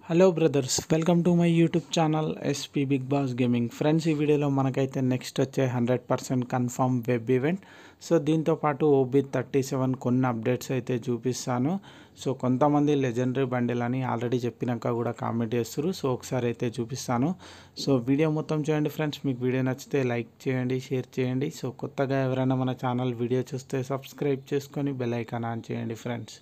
hello brothers welcome to my YouTube channel SP Bigg Boss gaming friends ఈ వీడియోలో మనకైతే next వచ్చే hundred percent confirm web event so దీంతో పాటు ఓబీ థర్టీ సెవెన్ కొన్ని అప్డేట్స్ అయితే చూపిస్తాను సో కొంతమంది లెజెండరీ బండిల్ అని ఆల్రెడీ చెప్పినాక కూడా కామెంట్ చేస్తారు సో ఒకసారి అయితే చూపిస్తాను సో వీడియో మొత్తం చూడండి ఫ్రెండ్స్ మీకు వీడియో నచ్చితే లైక్ చేయండి షేర్ చేయండి సో కొత్తగా ఎవరైనా మన ఛానల్ వీడియో చూస్తే సబ్స్క్రైబ్ చేసుకొని బెల్ ఐకాన్ ఆన్ చేయండి ఫ్రెండ్స్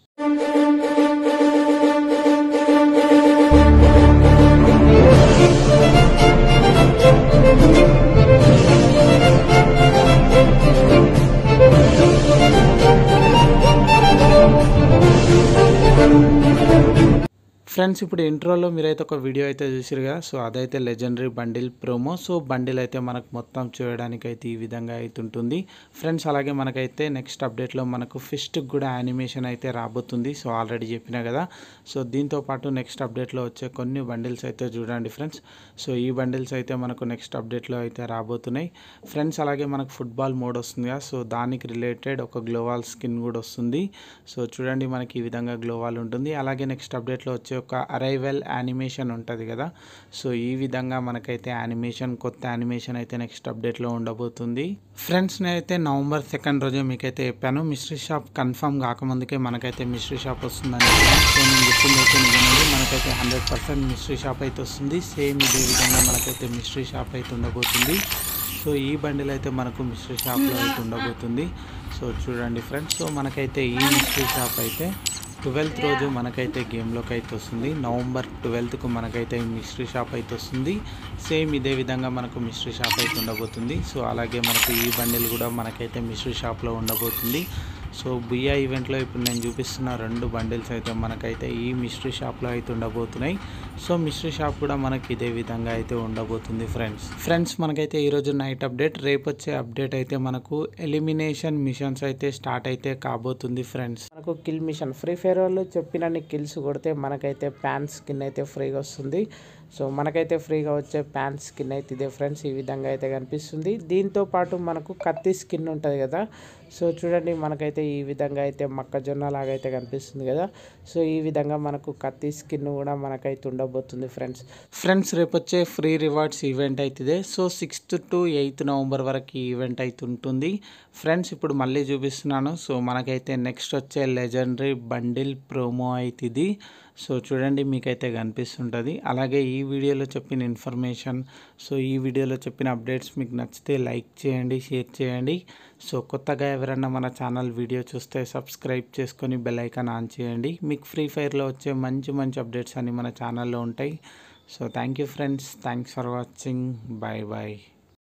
ఫ్రెండ్స్ ఇప్పుడు ఇంట్రోలో మీరైతే ఒక వీడియో అయితే చూసారు కదా సో అదైతే legendary bundle promo so bundle అయితే మనకు మొత్తం చూడడానికి అయితే ఈ విధంగా అయితే ఉంటుంది ఫ్రెండ్స్ అలాగే మనకైతే నెక్స్ట్ అప్డేట్లో మనకు ఫిస్ట్కి కూడా యానిమేషన్ అయితే రాబోతుంది సో ఆల్రెడీ చెప్పిన కదా సో దీంతో పాటు నెక్స్ట్ అప్డేట్లో వచ్చే కొన్ని బండిల్స్ అయితే చూడండి ఫ్రెండ్స్ సో ఈ బండిల్స్ అయితే మనకు నెక్స్ట్ అప్డేట్లో అయితే రాబోతున్నాయి ఫ్రెండ్స్ అలాగే మనకు ఫుట్బాల్ మోడ్ వస్తుంది కదా సో దానికి రిలేటెడ్ ఒక గ్లోవాల్ స్కిన్ కూడా వస్తుంది సో చూడండి మనకి ఈ విధంగా గ్లోవాల్ ఉంటుంది అలాగే నెక్స్ట్ అప్డేట్లో వచ్చే ఒక అరైవల్ యానిమేషన్ ఉంటుంది కదా సో ఈ విధంగా మనకైతే యానిమేషన్ కొత్త యానిమేషన్ అయితే నెక్స్ట్ అప్డేట్లో ఉండబోతుంది ఫ్రెండ్స్ నేనైతే నవంబర్ సెకండ్ రోజే మీకైతే చెప్పాను మిస్ట్రీ షాప్ కన్ఫర్మ్ కాకముందుకే మనకైతే మిస్ట్రీ షాప్ వస్తుందని చెప్పాను సో నేను చెప్పింది అయితే నిజమండి మనకైతే హండ్రెడ్ పర్సెంట్ మిస్ట్రీ షాప్ అయితే వస్తుంది సేమ్ ఇదే విధంగా మనకైతే మిస్ట్రీ షాప్ అయితే ఉండబోతుంది సో ఈ బండిల్ అయితే మనకు మిస్ట్రీ షాప్లో అయితే ఉండబోతుంది సో చూడండి ఫ్రెండ్స్ సో మనకైతే ఈ మిస్ట్రీ షాప్ అయితే ట్వెల్త్ రోజు మనకైతే గేమ్లోకి అయితే వస్తుంది నవంబర్ ట్వెల్త్కు మనకైతే మిస్ట్రీ షాప్ అయితే వస్తుంది సేమ్ ఇదే విధంగా మనకు మిస్ట్రీ షాప్ అయితే ఉండబోతుంది సో అలాగే మనకు ఈ బండిల్ కూడా మనకైతే మిస్ట్రీ షాప్లో ఉండబోతుంది సో బియా ఈవెంట్లో ఇప్పుడు నేను చూపిస్తున్న రెండు బండిల్స్ అయితే మనకైతే ఈ మిస్ట్రీ షాప్లో అయితే ఉండబోతున్నాయి సో మిస్ట్రీ షాప్ కూడా మనకి ఇదే విధంగా అయితే ఉండబోతుంది ఫ్రెండ్స్ ఫ్రెండ్స్ మనకైతే ఈరోజు నైట్ అప్డేట్ రేపు వచ్చే అప్డేట్ అయితే మనకు ఎలిమినేషన్ మిషన్స్ అయితే స్టార్ట్ అయితే కాబోతుంది ఫ్రెండ్స్ మనకు కిల్ మిషన్ ఫ్రీ ఫైర్ వాళ్ళు చెప్పినన్ని కిల్స్ కొడితే మనకైతే ప్యాన్ స్కిన్ అయితే ఫ్రీగా వస్తుంది సో మనకైతే ఫ్రీగా వచ్చే ప్యాన్ స్కిన్ అయితే ఇదే ఫ్రెండ్స్ ఈ విధంగా అయితే కనిపిస్తుంది దీంతో పాటు మనకు కత్తి స్కిన్ ఉంటుంది కదా సో చూడండి మనకైతే ఈ విధంగా అయితే మొక్కజొన్న లాగా అయితే కనిపిస్తుంది కదా సో ఈ విధంగా మనకు కత్తి స్కిన్ కూడా మనకైతే ఉండబోతుంది ఫ్రెండ్స్ ఫ్రెండ్స్ రేపు వచ్చే ఫ్రీ రివార్డ్స్ ఈవెంట్ అవుతుంది so sixth to eighth November వరకు ఈ ఈవెంట్ అయితే ఉంటుంది ఫ్రెండ్స్ ఇప్పుడు మళ్ళీ చూపిస్తున్నాను సో మనకైతే నెక్స్ట్ వచ్చే లెజెండరీ బండిల్ ప్రోమో అవుతుంది సో చూడండి మీకైతే కనిపిస్తుంటుంది అలాగే ఈ వీడియోలో చెప్పిన ఇన్ఫర్మేషన్ సో ఈ వీడియోలో చెప్పిన అప్డేట్స్ మీకు నచ్చితే లైక్ చేయండి షేర్ చేయండి సో కొత్తగా ఎవరైనా మన ఛానల్ వీడియో చూస్తే సబ్స్క్రైబ్ చేసుకొని బెల్ ఐకాన్ ఆన్ చేయండి మీకు ఫ్రీ ఫైర్లో వచ్చే మంచి మంచి అప్డేట్స్ అన్ని మన ఛానల్లో ఉంటాయి so thank you friends thanks for watching bye bye